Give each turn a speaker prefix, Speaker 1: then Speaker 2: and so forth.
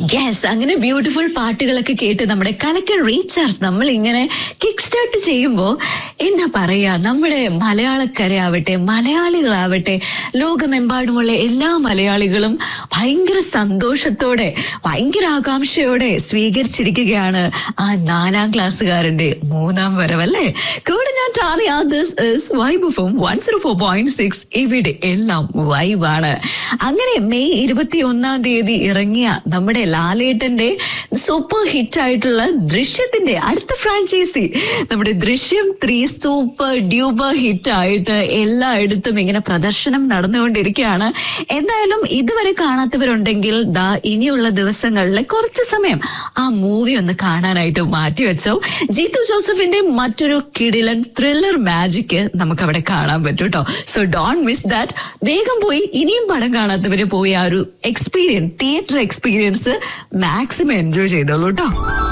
Speaker 1: yes അങ്ങനെ beautiful പാട്ടുകളൊക്കെ കേട്ട് നമ്മുടെ കലക്കൻ റീചാർജ് നമ്മൾ ഇങ്ങനെ കിക്ക് സ്റ്റാർട്ട് ചെയ്യുമ്പോൾ എന്താ പറയാ നമ്മുടെ മലയാളക്കരയാവട്ടെ മലയാളികളാവട്ടെ ലോകമെമ്പാടുമുള്ള എല്ലാ മലയാളികളും ഭയങ്കര സന്തോഷത്തോടെ ഭയങ്കര ആകാംക്ഷയോടെ സ്വീകരിച്ചിരിക്കുകയാണ് ആ നാലാം ക്ലാസ്സുകാരന്റെ മൂന്നാം വരവല്ലേ കൂടെ ഞാൻ ടാറിയ this is vibe from one zero four point six ഇവിടെ എല്ലാം വൈബാണ് അങ്ങനെ മെയ് ഇരുപത്തി ഒന്നാം തീയതി ഇറങ്ങിയ നമ്മുടെ ലാലേട്ടന്റെ സൂപ്പർ ഹിറ്റ് ആയിട്ടുള്ള ദൃശ്യത്തിന്റെ അടുത്ത ഫ്രാഞ്ചൈസി നമ്മുടെ ദൃശ്യം ത്രീ സൂപ്പർ ഡ്യൂബർ ഹിറ്റ് ആയിട്ട് എല്ലായിടത്തും ഇങ്ങനെ പ്രദർശനം നടന്നുകൊണ്ടിരിക്കുകയാണ് എന്തായാലും ഇതുവരെ കാണാത്തവരുണ്ടെങ്കിൽ ദാ ഇനിയുള്ള ദിവസങ്ങളിൽ കുറച്ച് സമയം ആ മൂവി ഒന്ന് കാണാനായിട്ട് മാറ്റിവെച്ചോ ജീത്തു ജോസഫിന്റെ മറ്റൊരു കിടിലൻ ത്രില്ലർ മാജിക് നമുക്ക് അവിടെ കാണാൻ പറ്റും കേട്ടോ സോ ഡോൺ മിസ് ദാറ്റ് വേഗം പോയി ഇനിയും പടം കാണാത്തവര് പോയി ആ ഒരു experience theatre experience maximum enjoy ചെയ്തോളൂ കേട്ടോ